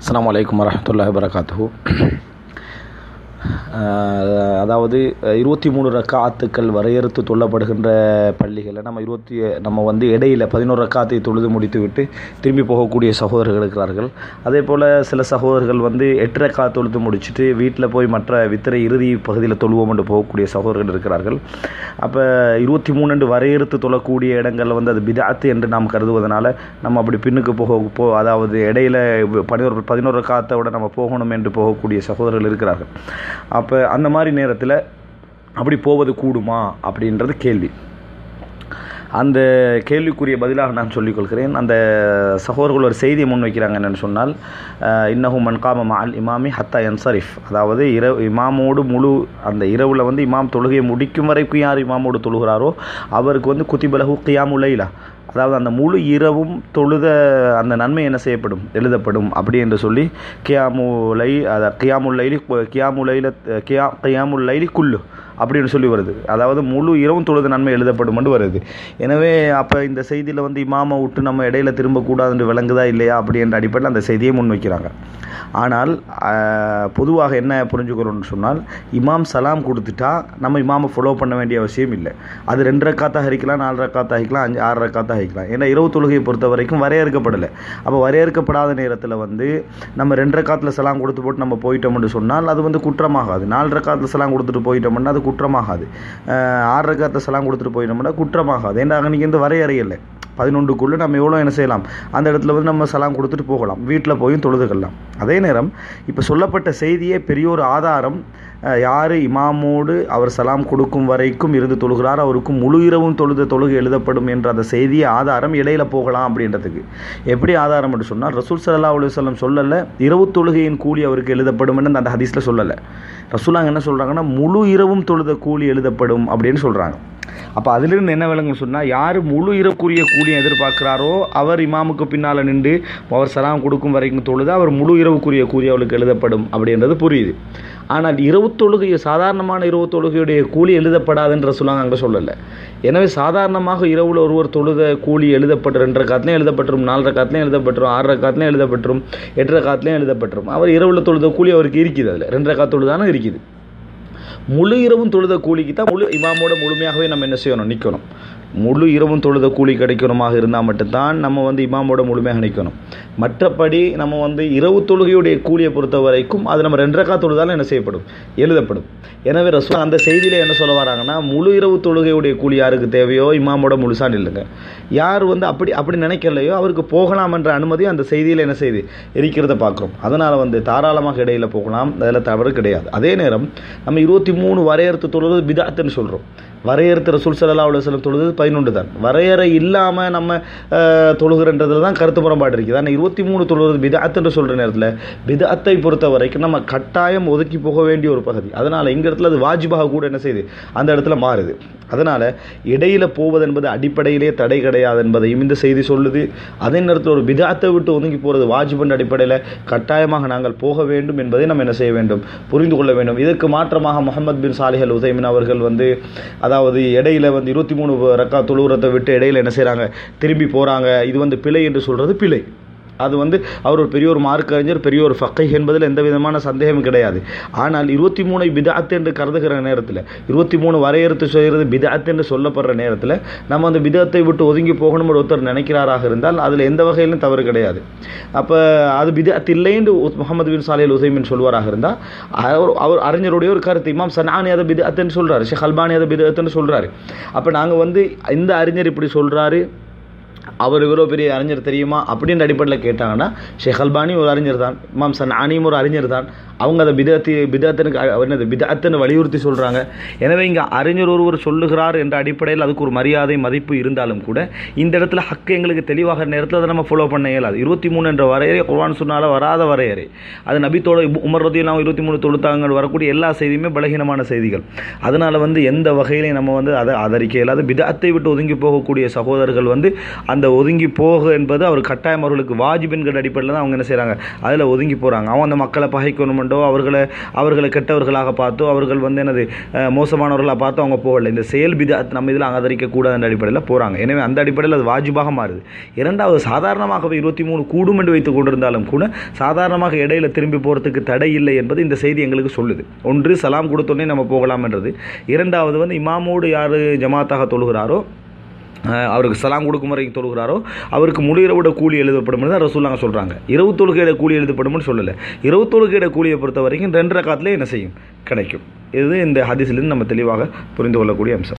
அஸ்ஸலாமு அலைக்கும் வரஹ்மத்துல்லாஹி வரகாத்துஹு அதாவது இருபத்தி மூணு ரக்காத்துக்கள் வரையறுத்து தொல்லப்படுகின்ற பள்ளிகளில் நம்ம இருபத்தி நம்ம வந்து இடையில பதினோரு ரக்காத்தை தொழுது முடித்து விட்டு திரும்பி போகக்கூடிய சகோதரர்கள் இருக்கிறார்கள் அதே போல் சில சகோதரர்கள் வந்து எட்டு ரக்கா தொழுது முடிச்சுட்டு வீட்டில் போய் மற்ற வித்திரை இறுதி பகுதியில் தொழுவோம் என்று போகக்கூடிய சகோதரர்கள் இருக்கிறார்கள் அப்போ இருபத்தி மூணு என்று வரையறுத்து தொழக்கூடிய இடங்களில் வந்து அது பிதாத்து என்று நாம் கருதுவதனால நம்ம அப்படி பின்னுக்கு போக போ அதாவது இடையில பதினோரு பதினோரு ரக்காத்தை விட நம்ம போகணும் என்று போகக்கூடிய சகோதரர்கள் இருக்கிறார்கள் அப்போ அந்த மாதிரி நேரத்தில் அப்படி போவது கூடுமா அப்படின்றது கேள்வி அந்த கேள்விக்குரிய பதிலாக நான் சொல்லிக்கொள்கிறேன் அந்த சகோதரர்கள் ஒரு செய்தியை முன்வைக்கிறாங்க என்னென்னு சொன்னால் இன்னஹும் மன்காம மால் இமாமி ஹத்தா என்சரிஃப் அதாவது இரவு இமாமோடு முழு அந்த இரவில் வந்து இமாம் தொழுகையை முடிக்கும் வரைக்கும் யார் இமாமோடு தொழுகிறாரோ அவருக்கு வந்து குத்திபலகு கியாமுலைலா அதாவது அந்த முழு இரவும் தொழுத அந்த நன்மை என்ன செய்யப்படும் எழுதப்படும் அப்படி என்று சொல்லி கியாமுலை அதை கியாமுல்லைலி கியாமுலைல கியா கியாமுல்லைலி குல்லு அப்படின்னு சொல்லி வருது அதாவது முழு இரவும் தொழுத நன்மை எழுதப்படும் என்று வருது எனவே அப்போ இந்த செய்தியில் வந்து இமாமை விட்டு நம்ம இடையில திரும்பக்கூடாதுன்னு விளங்குதா இல்லையா அப்படின்ற அடிப்படையில் அந்த செய்தியை முன்வைக்கிறாங்க ஆனால் பொதுவாக என்ன புரிஞ்சுக்கிறோம்னு சொன்னால் இமாம் சலாம் கொடுத்துட்டா நம்ம இமாமை ஃபாலோ பண்ண வேண்டிய அவசியம் இல்லை அது ரெண்டு ரக்காத்தாக ஹரிக்கலாம் நாலு ரக்காத்தாக ஹரிக்கலாம் அஞ்சு ஆறு ரக்காத்தாக ஹரிக்கலாம் ஏன்னா இரவு தொழுகையை பொறுத்த வரைக்கும் வரையறுக்கப்படலை அப்போ வரையறுக்கப்படாத நேரத்தில் வந்து நம்ம ரெண்டு ரக்காத்தில் சலாம் கொடுத்து போட்டு நம்ம போயிட்டோம்னு சொன்னால் அது வந்து குற்றமாகாது நாலு ரக்காத்தில் சலாம் கொடுத்துட்டு போயிட்டோம்னா அது குற்றமாகாது ஆறு ரக்காத்தில் சலாம் கொடுத்துட்டு போயிட்டோம்னா குற்றமாகாது ஏன்னா அன்றைக்கி வந்து வரையறையில்லை பதினொன்றுக்குள்ளே நம்ம எவ்வளோ என்ன செய்யலாம் அந்த இடத்துல வந்து நம்ம சலாம் கொடுத்துட்டு போகலாம் வீட்டில் போயும் தொழுதுகலாம் அதே நேரம் இப்போ சொல்லப்பட்ட செய்தியே பெரிய ஒரு ஆதாரம் யார் இமாமோடு அவர் சலாம் கொடுக்கும் வரைக்கும் இருந்து தொழுகிறார் அவருக்கும் முழு இரவும் தொழுத தொழுகை எழுதப்படும் என்ற அந்த செய்தியை ஆதாரம் இடையில போகலாம் அப்படின்றதுக்கு எப்படி ஆதாரம் என்று சொன்னால் ரசூல் சல்லா அலுவலம் சொல்லலை இரவு தொழுகையின் கூலி அவருக்கு எழுதப்படும் அந்த ஹதீஸில் சொல்லலை ரசூலாங்க என்ன சொல்கிறாங்கன்னா முழு இரவும் தொழுத கூலி எழுதப்படும் அப்படின்னு சொல்கிறாங்க அப்போ அதிலிருந்து என்ன விளங்குன்னு சொன்னால் யார் முழு இரவுக்குரிய கூலியை எதிர்பார்க்குறாரோ அவர் இமாமுக்கு பின்னால் நின்று அவர் சலாம் கொடுக்கும் வரைக்கும் தொழுது அவர் முழு இரவுக்குரிய கூலி அவளுக்கு எழுதப்படும் அப்படின்றது புரியுது ஆனால் இரவு தொழுகை சாதாரணமான இரவு தொழுகையுடைய கூலி எழுதப்படாதுன்ற சொல்லாங்க அங்கே சொல்லலை எனவே சாதாரணமாக இரவில் ஒருவர் தொழுத கூலி எழுதப்பட்டு ரெண்டு காத்துலையும் எழுதப்பட்டுரும் நாலரை காத்துலையும் எழுதப்பட்டுரும் ஆறரை காத்துலையும் எழுதப்பட்டுரும் எட்டரை காத்துலையும் எழுதப்பட்டுரும் அவர் இரவில் தொழுத கூலி அவருக்கு இருக்குது அதில் ரெண்டரை காத்து தொழுதானே இருக்குது முழு இரவும் தொழுத கூலிக்கு தான் முழு இமாமோட முழுமையாகவே நம்ம என்ன செய்யணும் நிற்கணும் முழு இரவும் தொழுத கூலி கிடைக்கணுமாக இருந்தால் மட்டும்தான் நம்ம வந்து இமாமோட முழுமையாக நிற்கணும் மற்றபடி நம்ம வந்து இரவு தொழுகையுடைய கூலியை பொறுத்த வரைக்கும் அது நம்ம ரெண்டரைக்கா தொழுதாலும் என்ன செய்யப்படும் எழுதப்படும் எனவே ரசூ அந்த செய்தியில் என்ன சொல்ல வராங்கன்னா முழு இரவு தொழுகையுடைய கூலி யாருக்கு தேவையோ இமாமோட முழுசான் இல்லைங்க யார் வந்து அப்படி அப்படி நினைக்கலையோ அவருக்கு போகலாம் என்ற அனுமதி அந்த செய்தியில் என்ன செய்து இருக்கிறத பார்க்குறோம் அதனால் வந்து தாராளமாக இடையில போகலாம் அதில் தவறு கிடையாது அதே நேரம் நம்ம இருபத்தி மூணு வரையறுத்து தொழுவது பிதாத்துன்னு சொல்கிறோம் வரையறுத்து ரசூல் சல்லா அலுவலம் தொழுது பதினொன்று தான் வரையறை இல்லாமல் நம்ம தொழுகிறன்றதுல தான் கருத்து புறம்பாடு இருக்குது ஆனால் இருபத்தி மூணு தொழுவது பிதாத்துன்னு சொல்கிற நேரத்தில் பிதாத்தை பொறுத்த வரைக்கும் நம்ம கட்டாயம் ஒதுக்கி போக வேண்டிய ஒரு பகுதி அதனால் இங்கே இடத்துல அது வாஜிபாக கூட என்ன செய்யுது அந்த இடத்துல மாறுது அதனால் இடையில போவது என்பது அடிப்படையிலே தடை கிடையாது என்பதையும் இந்த செய்தி சொல்லுது அதே நேரத்தில் ஒரு பிதாத்தை விட்டு ஒதுங்கி போகிறது வாஜிபன் அடிப்படையில் கட்டாயமாக நாங்கள் போக வேண்டும் என்பதை நம்ம என்ன செய்ய வேண்டும் புரிந்து கொள்ள வேண்டும் இதற்கு மாற்றமாக முகமது பின் சாலிஹல் உசைமின் அவர்கள் வந்து அதாவது இடையில வந்து இருபத்தி மூணு ரக்கா தொழுவுரத்தை விட்டு இடையில என்ன செய்கிறாங்க திரும்பி போகிறாங்க இது வந்து பிழை என்று சொல்கிறது பிழை அது வந்து அவர் ஒரு பெரிய ஒரு மார்க் அறிஞர் பெரிய ஒரு ஃபக்கை என்பதில் எந்த விதமான சந்தேகமும் கிடையாது ஆனால் இருபத்தி மூணை பிதாத் என்று கருதுகிற நேரத்தில் இருபத்தி மூணு வரையறுத்து செய்கிறது பிதாத் என்று சொல்லப்படுற நேரத்தில் நம்ம அந்த பிதத்தை விட்டு ஒதுங்கி போகணும் ஒருத்தர் நினைக்கிறாராக இருந்தால் அதில் எந்த வகையிலும் தவறு கிடையாது அப்போ அது பிதாத் இல்லைன்னு முகமது பின் சாலியல் உசைமின் சொல்வாராக இருந்தால் அவர் அவர் அறிஞருடைய ஒரு கருத்து இமாம் சனானி அதை பிதாத்துன்னு சொல்கிறாரு ஷேக் அல்பானி அதை பிதாத்துன்னு சொல்கிறாரு அப்போ நாங்கள் வந்து இந்த அறிஞர் இப்படி சொல்கிறாரு அவர் இவ்வளோ பெரிய அறிஞர் தெரியுமா அப்படின்ற அடிப்படையில் கேட்டாங்கன்னா ஷேக் அல்பானி ஒரு அறிஞர் தான் இமாம் சன் அனியும் ஒரு அறிஞர் தான் அவங்க அதை பிதத்தி பிதத்தனுக்கு என்னது பிதத்தன்னு வலியுறுத்தி சொல்கிறாங்க எனவே இங்கே அறிஞர் ஒருவர் சொல்லுகிறார் என்ற அடிப்படையில் அதுக்கு ஒரு மரியாதை மதிப்பு இருந்தாலும் கூட இந்த இடத்துல ஹக்கு எங்களுக்கு தெளிவாக நேரத்தில் அதை நம்ம ஃபாலோ பண்ண இயலாது இருபத்தி மூணு என்ற வரையறை குர்வான் சொன்னால வராத வரையறை அது நபித்தோட உமர் ரதியெல்லாம் இருபத்தி மூணு தொழுத்தாங்க வரக்கூடிய எல்லா செய்தியுமே பலகீனமான செய்திகள் அதனால் வந்து எந்த வகையிலையும் நம்ம வந்து அதை ஆதரிக்க இயலாது பிதத்தை விட்டு ஒதுங்கி போகக்கூடிய சகோதரர்கள் வந்து அந்த ஒதுங்கி போக என்பது அவர் கட்டாயம் அவர்களுக்கு வாஜிபின்கிற அடிப்படையில் தான் அவங்க என்ன செய்கிறாங்க அதில் ஒதுங்கி போகிறாங்க அவன் அந்த மக்களை பகைக்கணுமெண்டோ அவர்களை அவர்களை கெட்டவர்களாக பார்த்தோ அவர்கள் வந்து என்னது அஹ், மோசமானவர்களாக பார்த்தோ அவங்க போகல இந்த செயல் பிதாத் நம்ம இதில் ஆதரிக்கக்கூடாது என்ற அடிப்படையில் போகிறாங்க எனவே அந்த அடிப்படையில் அது வாஜிபாக மாறுது இரண்டாவது சாதாரணமாகவே இருபத்தி மூணு கூடும் என்று வைத்துக் கொண்டிருந்தாலும் கூட சாதாரணமாக இடையில திரும்பி போகிறதுக்கு தடை இல்லை என்பது இந்த செய்தி எங்களுக்கு சொல்லுது ஒன்று சலாம் கொடுத்தோடனே நம்ம போகலாம் என்றது இரண்டாவது வந்து இமாமோடு யார் ஜமாத்தாக தொழுகிறாரோ அஹ் அவருக்கு சலாம் கொடுக்கும் வரைக்கும் தொழுகிறாரோ அவருக்கு முடிகிறவிட கூலி எழுதப்படும் தான் ரசூலாங்க சொல்கிறாங்க இரவு தொழுகையிட கூலி எழுதப்படும்னு சொல்லலை இரவு தொழுகையிட கூலியை பொறுத்த வரைக்கும் ரெண்டு ரக்காத்துலேயே என்ன செய்யும் கிடைக்கும் இது இந்த ஹதீஸ்லேருந்து நம்ம தெளிவாக புரிந்து கொள்ளக்கூடிய அம்சம்